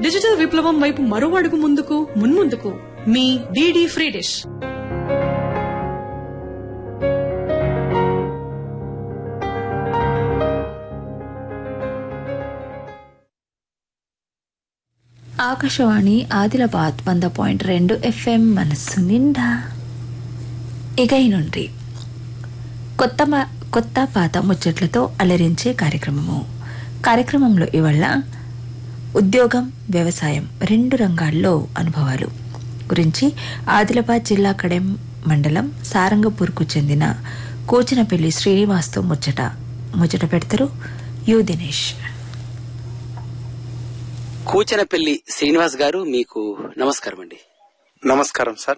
Digital విప్లవం వైపు మరో అడుగు ముందుకు మున్ముందుకు మీ DD free dish Akashvani Adilabad వంద పాయింట్ రెండు ఎఫ్ఎం మనస్సు నిండా ఇక ఈ నుండి కొత్త మ- కొత్త పాత ముచ్చట్లతో అలరించే కార్యక్రమము కార్యక్రమంలో ఇవాళ ఉద్యోగం వ్యవసాయం రెండు రంగాల్లో అనుభవాలు గురించి ఆదిలాబాద్ జిల్లా కడెం మండలం సారంగపూర్కు చెందిన కూచినపల్లి శ్రీనివాస్తో ముచ్చట ముచ్చట పెడతారు యు దినేష్ కూచనపల్లి శ్రీనివాస్ గారు మీకు నమస్కారం అండి నమస్కారం సార్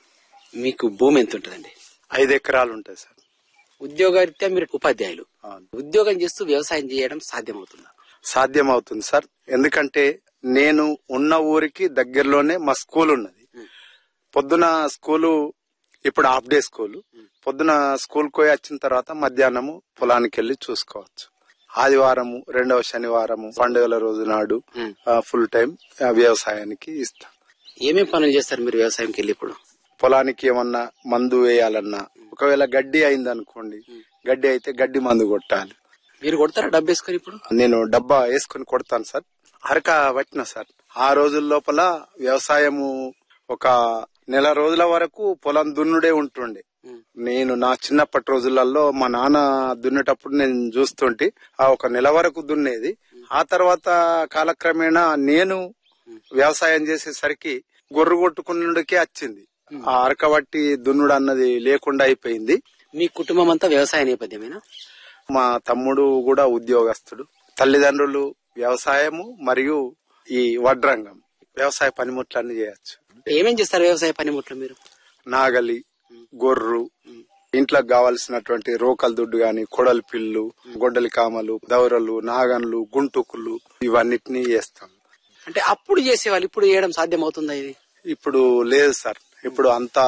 మీకు భూమి ఎంత ఉంటుందండి ఐదు ఎకరాలు ఉంటాయి సార్ ఉద్యోగరీత్యా మీరు ఉపాధ్యాయులు అవును. ఉద్యోగం చేస్తూ వ్యవసాయం చేయడం సాధ్యమవుతుందా సాధ్యం అవుతుంది సార్ ఎందుకంటే నేను ఉన్న ఊరికి దగ్గరలోనే మా స్కూల్ ఉన్నది పొద్దున స్కూలు ఇప్పుడు హాఫ్ డే స్కూల్ పొద్దున స్కూల్ పోయి వచ్చిన తర్వాత మధ్యాహ్నము పొలానికి వెళ్ళి చూసుకోవచ్చు ఆదివారము రెండవ శనివారము పండుగల రోజు నాడు మ్. ఫుల్ టైం వ్యవసాయానికి ఇస్తాం ఏమేం పనులు చేస్తారు మీరు వ్యవసాయంకి వెళ్ళి ఇప్పుడు పొలానికి ఏమన్నా మందు వేయాలన్నా ఒకవేళ గడ్డి అయింది అనుకోండి గడ్డి అయితే గడ్డి మందు కొట్టాలి మీరు కొడతారా డబ్బు వేసుకొని ఇప్పుడు నేను డబ్బా వేసుకుని కొడతాను సార్ అరక పట్టిన సార్ ఆ రోజుల లోపల వ్యవసాయము ఒక నెల రోజుల వరకు పొలం దున్నుడే ఉంటుండే మ్. నేను నా చిన్నప్పటి రోజులలో మా నాన్న దున్నేటప్పుడు నేను చూస్తుంటే ఆ ఒక నెల వరకు దున్నేది ఆ తర్వాత కాలక్రమేణా నేను వ్యవసాయం చేసేసరికి గొర్రు కొట్టుకున్నకే వచ్చింది ఆ అరక బట్టి దున్నుడు అన్నది లేకుండా అయిపోయింది మీ కుటుంబం అంతా వ్యవసాయ నేపథ్యమేనా మా తమ్ముడు కూడా ఉద్యోగస్తుడు తల్లిదండ్రులు వ్యవసాయము మరియు ఈ వడ్రంగం వ్యవసాయ పనిముట్లన్నీ చేయొచ్చు ఏమేం చేస్తారు వ్యవసాయ పనిముట్లు మీరు నాగలి గొర్రు ఇంట్లోకి కావలసినటువంటి రోకల దుడ్డు గాని కొడలి పిల్లు గొడ్డలి కామలు దౌరలు నాగన్లు గుంటుకులు ఇవన్నిటినీ చేస్తాం అంటే అప్పుడు చేసేవాళ్ళు ఇప్పుడు చేయడం సాధ్యమవుతుందా ఇది ఇప్పుడు లేదు సార్ ఇప్పుడు అంత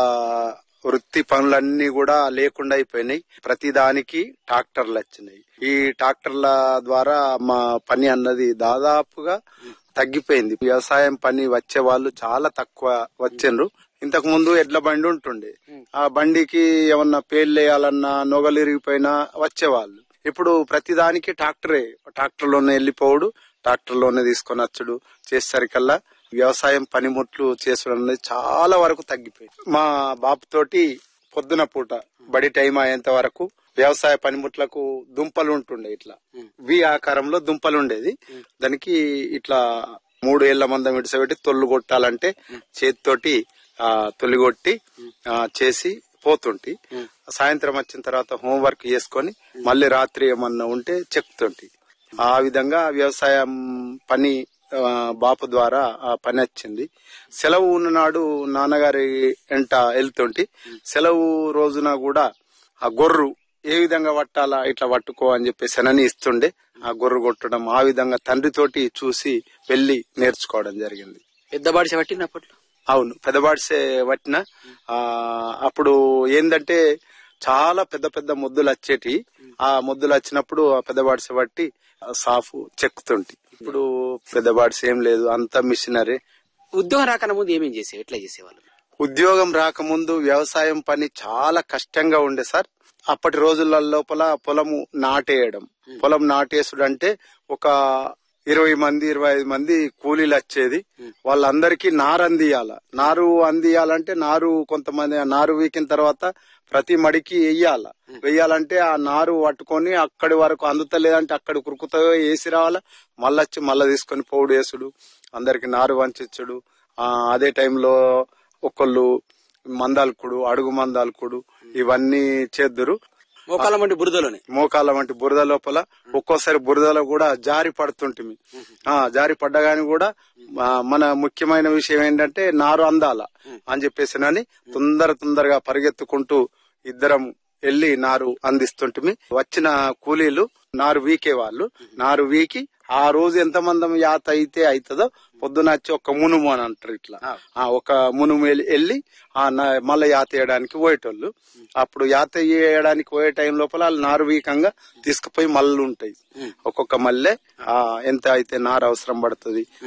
వృత్తి పనులన్నీ కూడా లేకుండా అయిపోయినాయి ప్రతి దానికి ట్రాక్టర్లు వచ్చినాయి ఈ ట్రాక్టర్ల ద్వారా మా పని అన్నది దాదాపుగా తగ్గిపోయింది వ్యవసాయం పని వచ్చే వాళ్ళు చాలా తక్కువ వచ్చిండ్రు ఇంతకు ముందు ఎడ్ల బండి ఉంటుండే ఆ బండికి ఏమన్నా పేర్లు వేయాలన్నా నొగలు ఇరిగిపోయినా వచ్చేవాళ్ళు ఇప్పుడు ప్రతి దానికి ట్రాక్టరే ట్రాక్టర్ లోనే వెళ్ళిపోవడు ట్రాక్టర్ లోనే తీసుకొని వచ్చుడు చేసేసరికల్లా వ్యవసాయం పనిముట్లు చేసుడు అనేది చాలా వరకు తగ్గిపోయింది మా బాపు తోటి పొద్దున పూట బడి టైం అయ్యేంత వరకు వ్యవసాయ పనిముట్లకు దుంపలు ఉంటుండే ఇట్లా వి ఆకారంలో దుంపలు ఉండేది దానికి ఇట్లా మూడు ఏళ్ల మందం ఇడిసబెట్టి తొల్లు కొట్టాలంటే చేతితోటి ఆ తొలిగొట్టి ఆ, చేసి పోతుంటి సాయంత్రం వచ్చిన తర్వాత హోంవర్క్ చేసుకొని మళ్ళీ రాత్రి ఏమన్నా ఉంటే చెప్తుంటి ఆ విధంగా వ్యవసాయం పని ఆ, బాపు ద్వారా ఆ పని వచ్చింది సెలవు ఉన్ననాడు నాన్నగారి ఎంట వెళ్తుంటి సెలవు రోజున కూడా ఆ గొర్రు ఏ విధంగా పట్టాలా ఇట్లా పట్టుకో అని చెప్పేసి అని ఇస్తుండే ఆ గొర్రు కొట్టడం ఆ విధంగా తండ్రితోటి చూసి వెళ్లి నేర్చుకోవడం జరిగింది పెద్ద బాడిస పట్టింది అప్పట్లో అవును పెద్దబాడిసే పట్టిన ఆ అప్పుడు ఏంటంటే చాలా పెద్ద పెద్ద ముద్దులు వచ్చేటి ఆ ముద్దులు వచ్చినప్పుడు ఆ పెద్దబాడిసె పట్టి ఆ సాఫ్ చెక్కుతుంటి ఇప్పుడు పెద్దబాడిసె ఏం లేదు అంత మిషనరీ ఉద్యోగం రాకన ముందు ఏమేం చేసేవి ఎట్లా చేసేవాళ్ళు ఉద్యోగం రాకముందు వ్యవసాయం పని చాలా కష్టంగా ఉండే సార్ అప్పటి రోజుల లోపల పొలము నాటేయడం పొలం నాటేసుడు అంటే ఒక ఇరవై మంది ఇరవై ఐదు మంది కూలీలు వచ్చేది వాళ్ళందరికీ నారు అందియాల నారు అందియాలంటే నారు కొంతమంది ఆ నారు వీకిన తర్వాత ప్రతి మడికి వెయ్యాల వెయ్యాలంటే ఆ నారు పట్టుకొని అక్కడి వరకు అందుతలేదంటే అక్కడ కురుకుతో వేసి రావాలా మళ్ళీ వచ్చి మళ్ళీ తీసుకొని పౌడు వేసుడు అందరికి నారు వంచుడు ఆ అదే టైంలో ఒకళ్ళు మందాలకుడు అడుగు మందాలకుడు ఇవన్నీ చేద్దురు మోకాల వంటి బురదలోనే మోకాల వంటి బురద లోపల ఒక్కోసారి బురదలో కూడా జారి పడుతుంటిమి ఆ జారి పడ్డగాని కూడా ఆ, మన ముఖ్యమైన విషయం ఏంటంటే నారు అందాల అని చెప్పేసినని తొందర తొందరగా పరిగెత్తుకుంటూ ఇద్దరం వెళ్లి నారు అందిస్తుంటిమి వచ్చిన కూలీలు నారు వీకే వాళ్ళు నారు వీకి ఆ రోజు ఎంత మందం యాత అయితే అవుతుందో పొద్దున వచ్చి ఒక మునుము అని అంటారు ఇట్లా ఆ ఒక మునుము వెళ్ళి- వెళ్ళి ఆ నా- మళ్ళీ యాత వేయడానికి పోయేటోళ్ళు అప్పుడు యాత వేయడానికి పోయే టైం లోపల వాళ్ళు నారు వీకంగా తీసుకుపోయి మళ్ళీ ఉంటాయి ఒక్కొక్క మల్లె ఆ ఎంత అయితే నారు అవసరం పడుతుంది